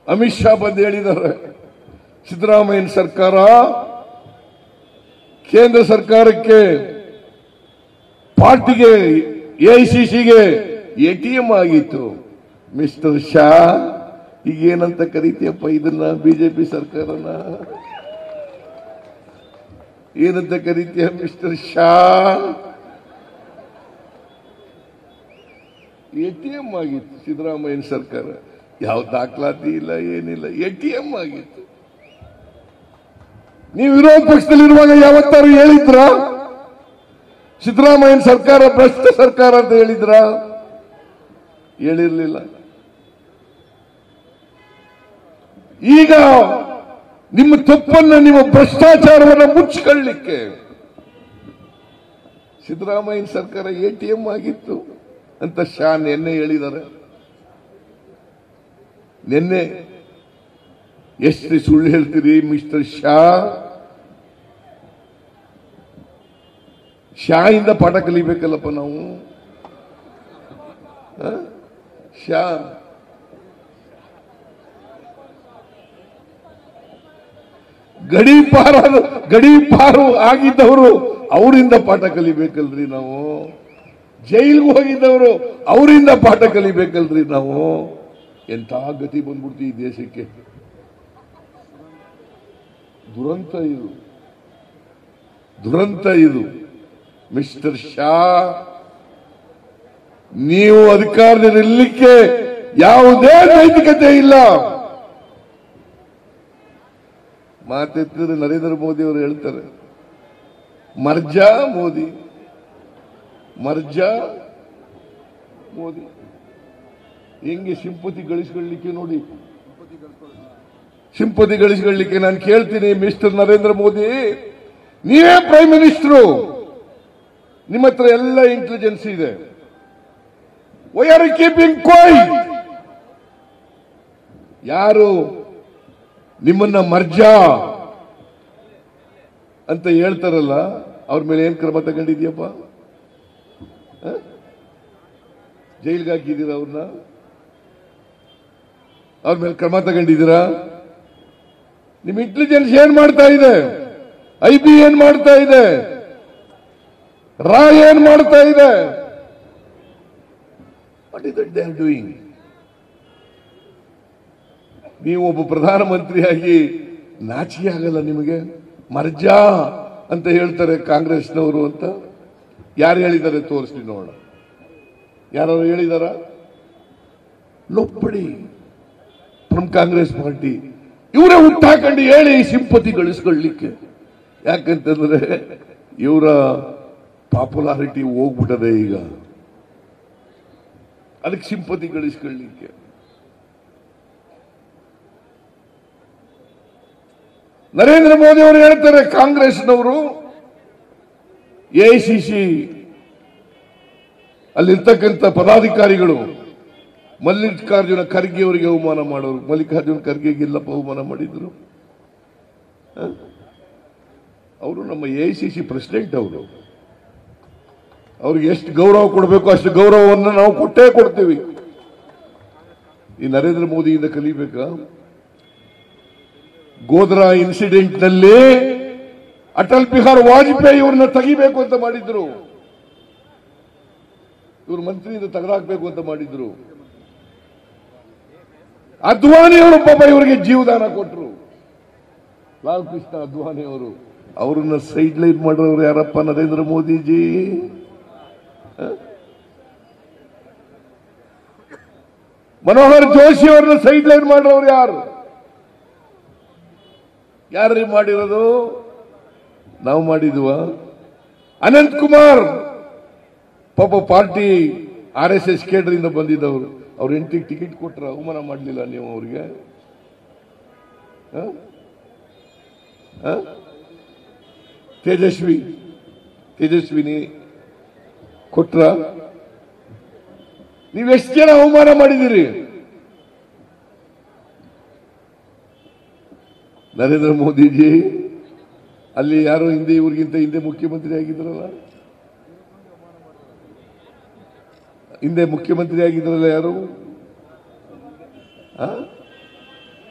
ಅಮಿತ್ ಶಾ ಬಂದು ಹೇಳಿದ್ದಾರೆ ಸಿದ್ದರಾಮಯ್ಯ ಸರ್ಕಾರ ಕೇಂದ್ರ ಸರ್ಕಾರಕ್ಕೆ ಪಾರ್ಟಿಗೆ ಎಐಸಿಸಿಗೆ ಎಟಿಎಂ ಆಗಿತ್ತು ಮಿಸ್ಟರ್ ಶಾ ಈಗ ಏನಂತ ಕರೀತೀಯಪ್ಪ ಇದನ್ನ ಬಿಜೆಪಿ ಸರ್ಕಾರನ ಏನಂತ ಕರೀತೀಯ ಮಿಸ್ಟರ್ ಶಾ ಎಟಿಎಂ ಆಗಿತ್ತು ಸಿದ್ದರಾಮಯ್ಯನ ಸರ್ಕಾರ ಯಾವ ದಾಖಲಾತಿ ಇಲ್ಲ ಏನಿಲ್ಲ ಎಟಿಎಂ ಆಗಿತ್ತು ನೀವು ವಿರೋಧ ಪಕ್ಷದಲ್ಲಿರುವಾಗ ಯಾವತ್ತಾರು ಹೇಳಿದ್ರ ಸಿದ್ದರಾಮಯ್ಯನ ಸರ್ಕಾರ ಭ್ರಷ್ಟ ಸರ್ಕಾರ ಅಂತ ಹೇಳಿದ್ರ ಹೇಳಿರ್ಲಿಲ್ಲ ಈಗ ನಿಮ್ಮ ತಪ್ಪನ್ನ ನಿಮ್ಮ ಭ್ರಷ್ಟಾಚಾರವನ್ನು ಮುಚ್ಚಿಕೊಳ್ಳಿಕ್ಕೆ ಸಿದ್ದರಾಮಯ್ಯನ ಸರ್ಕಾರ ಎಟಿಎಂ ಆಗಿತ್ತು ಅಂತ ಶಾ ನಿನ್ನೆ ಹೇಳಿದ್ದಾರೆ ನಿನ್ನೆ ಎಷ್ಟು ಸುಳ್ಳು ಹೇಳ್ತೀರಿ ಮಿಸ್ಟರ್ ಶಾ ಶಾ ಇಂದ ಪಾಠ ಕಲಿಬೇಕಲ್ಲಪ್ಪ ನಾವು ಆ? ಶಾ ಗಡೀಪಾರ ಗಡೀಪಾರು ಆಗಿದ್ದವರು ಅವರಿಂದ ಪಾಠ ಕಲಿಬೇಕಲ್ರಿ ನಾವು ಜೈಲ್ಗೆ ಹೋಗಿದ್ದವರು ಅವರಿಂದ ಪಾಠ ಕಲಿಬೇಕಲ್ರಿ ನಾವು ಎಂಥ ಗತಿ ಬಂದ್ಬಿಡ್ತು ಈ ದೇಶಕ್ಕೆ ದುರಂತ ಇದು ದುರಂತ ಇದು ಮಿಸ್ಟರ್ ಶಾ ನೀವು ಅಧಿಕಾರದಲ್ಲಿರಲಿಕ್ಕೆ ಯಾವುದೇ ನೈತಿಕತೆ ಇಲ್ಲ ಮಾತೆತ್ತಿದ್ರೆ ನರೇಂದ್ರ ಮೋದಿ ಅವರು ಹೇಳ್ತಾರೆ ಮರ್ಜಾ ಮೋದಿ ಮರ್ಜಾ ಮೋದಿ ಹೆಂಗೆ ಸಿಂಪತಿ ಗಳಿಸ್ಕೊಳ್ಳಿಕ್ಕೆ ನೋಡಿ ಸಿಂಪತಿ ಗಳಿಸ್ಕೊಳ್ಳಿಕ್ಕೆ ನಾನು ಕೇಳ್ತೀನಿ ಮಿಸ್ಟರ್ ನರೇಂದ್ರ ಮೋದಿ ನೀವೇ ಪ್ರೈಮ್ ಮಿನಿಸ್ಟರು ನಿಮ್ಮ ಹತ್ರ ಎಲ್ಲ ಇಂಟೆಲಿಜೆನ್ಸ್ ಇದೆ ವೈ ಆರ್ ಕೀಪಿಂಗ್ ಕೋಯ್ ಯಾರು ನಿಮ್ಮನ್ನ ಮರ್ಜಾ ಅಂತ ಹೇಳ್ತಾರಲ್ಲ ಅವ್ರ ಮೇಲೆ ಏನ್ ಕ್ರಮ ತಗೊಂಡಿದ್ಯಪ್ಪ ಹ? ಜೈಲ್ಗೆ ಹಾಕಿದ್ದೀರಾ ಅವ್ರನ್ನ ಅವ್ರ ಮೇಲೆ ಕ್ರಮ ತಗೊಂಡಿದ್ದೀರಾ ನಿಮ್ ಇಂಟೆಲಿಜೆನ್ಸ್ ಏನ್ ಮಾಡ್ತಾ ಇದೆ ಐ ಬಿ ಏನ್ ಮಾಡ್ತಾ ಇದೆ ರಾ ಏನ್ ಮಾಡ್ತಾ ಇದೆ what is that they are doing ನೀವು ಒಬ್ಬ ಪ್ರಧಾನಮಂತ್ರಿಯಾಗಿ ನಾಚಿಕೆ ಆಗಲ್ಲ ನಿಮಗೆ ಮರ್ಜಾ ಅಂತ ಹೇಳ್ತಾರೆ ಕಾಂಗ್ರೆಸ್ನವರು ಅಂತ ಯಾರು ಹೇಳಿದ್ದಾರೆ ತೋರಿಸ್ಲಿ ನೋಡೋಣ ಯಾರು ಹೇಳಿದಾರ ಲೊಪ್ಪಡಿ ಫ್ರಮ್ ಕಾಂಗ್ರೆಸ್ ಪಾರ್ಟಿ ಇವರೇ ಹುಟ್ಟಾಕೊಂಡು ಹೇಳಿ ಸಿಂಪತಿ ಗಳಿಸ್ಕೊಳ್ಳಿಕ್ಕೆ ಯಾಕಂತಂದ್ರೆ ಇವರ ಪಾಪ್ಯುಲಾರಿಟಿ ಹೋಗ್ಬಿಟ್ಟದೆ ಈಗ ಅದಕ್ಕೆ ಸಿಂಪತಿ ಗಳಿಸ್ಕೊಳ್ಳಿಕ್ಕೆ ನರೇಂದ್ರ ಮೋದಿ ಅವರು ಹೇಳ್ತಾರೆ ಕಾಂಗ್ರೆಸ್ನವರು ಎಐಸಿಸಿ ಅಲ್ಲಿರ್ತಕ್ಕಂಥ ಪದಾಧಿಕಾರಿಗಳು ಮಲ್ಲಿಕಾರ್ಜುನ ಖರ್ಗೆ ಅವರಿಗೆ ಅವಮಾನ ಮಾಡೋರು ಮಲ್ಲಿಕಾರ್ಜುನ ಖರ್ಗೆಗೆ ಇಲ್ಲಪ್ಪ ಅವಮಾನ ಮಾಡಿದ್ರು ಅವರು ನಮ್ಮ ಎಐಸಿಸಿ ಪ್ರೆಸಿಡೆಂಟ್ ಅವರು ಅವ್ರಿಗೆ ಎಷ್ಟು ಗೌರವ ಕೊಡಬೇಕು ಅಷ್ಟು ಗೌರವವನ್ನು ನಾವು ಕೊಟ್ಟೇ ಕೊಡ್ತೀವಿ ಈ ನರೇಂದ್ರ ಮೋದಿಯಿಂದ ಕಲಿಬೇಕಾ ಗೋಧ್ರಾ ಇನ್ಸಿಡೆಂಟ್ ನಲ್ಲಿ ಅಟಲ್ ಬಿಹಾರ್ ವಾಜಪೇಯಿ ಇವ್ರನ್ನ ತೆಗಿಬೇಕು ಅಂತ ಮಾಡಿದ್ರು ಇವ್ರ ಮಂತ್ರಿಯಿಂದ ತೆಗೆದಾಕ್ಬೇಕು ಅಂತ ಮಾಡಿದ್ರು ಅದ್ವಾನಿ ಅವರು ಪಾಪ ಇವರಿಗೆ ಜೀವದಾನ ಕೊಟ್ಟರು ಲಾಲ್ ಕೃಷ್ಣ ಅದ್ವಾನಿ ಅವರು ಅವರನ್ನ ಸೈಡ್ ಲೈನ್ ಮಾಡೋರು ಯಾರಪ್ಪ ನರೇಂದ್ರ ಮೋದಿಜಿ ಹ? ಮನೋಹರ್ ಜೋಶಿ ಅವ್ರನ್ನ ಸೈಡ್ ಲೈನ್ ಮಾಡೋರು ಯಾರು ಯಾರ್ರಿ ಮಾಡಿರೋದು ನಾವು ಮಾಡಿದ್ವ ಅನಂತ್ ಕುಮಾರ್ ಪಾಪ ಪಾರ್ಟಿ ಆರ್ ಎಸ್ ಎಸ್ ಕೇಂದ್ರದಿಂದ ಬಂದಿದ್ದವರು ಅವ್ರ ಹೆಂಡತಿಗೆ ಟಿಕೆಟ್ ಕೊಟ್ರ ಅವಮಾನ ಮಾಡಲಿಲ್ಲ ನೀವು ಅವ್ರಿಗೆ ಹ? ಹ? ತೇಜಸ್ವಿ ತೇಜಸ್ವಿನಿ ಕೊಟ್ರ ನೀವೆಷ್ಟು ಜನ ಅವಮಾನ ಮಾಡಿದಿರಿ ನರೇಂದ್ರ ಮೋದಿಜಿ ಅಲ್ಲಿ ಯಾರೋ ಹಿಂದೆ ಇವ್ರಿಗಿಂತ ಹಿಂದೆ ಮುಖ್ಯಮಂತ್ರಿ ಆಗಿದ್ರಲ್ಲ ಹಿಂದೆ ಮುಖ್ಯಮಂತ್ರಿ ಆಗಿದ್ರಲ್ಲ ಯಾರು ಆ?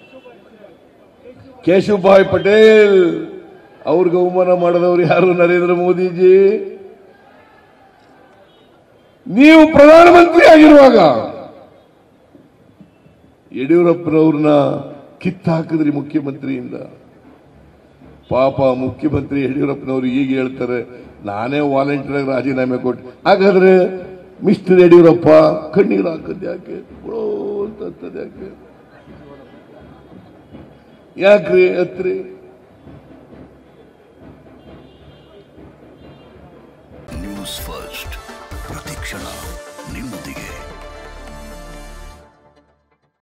ಕೇಶವಭಾಯ್ ಪಟೇಲ್ ಅವ್ರಿಗೆ ಅವಮಾನ ಮಾಡಿದವರು ಯಾರು ನರೇಂದ್ರ ಮೋದಿಜಿ ನೀವು ಪ್ರಧಾನಮಂತ್ರಿ ಆಗಿರುವಾಗ ಯಡಿಯೂರಪ್ಪನವ್ರನ್ನ ಕಿತ್ತಾಕಿದ್ರಿ ಮುಖ್ಯಮಂತ್ರಿಯಿಂದ ಪಾಪ ಮುಖ್ಯಮಂತ್ರಿ ಯಡಿಯೂರಪ್ಪನವರು ಈಗ ಹೇಳ್ತಾರೆ ನಾನೇ ವಾಲಂಟಿಯರ್ ಆಗಿ ರಾಜೀನಾಮೆ ಕೊಟ್ಟು ಹಾಗಾದ್ರೆ ಮಿಸ್ಟರ್ ಯಡಿಯೂರಪ್ಪ ಕಣ್ಣೀರು ಹಾಕದ್ ಯಾಕೆ ಬಿಡೋ ಅಂತ ಅಂತದ್ ಯಾಕೆ ಯಾಕ್ರಿ ಹತ್ರಿ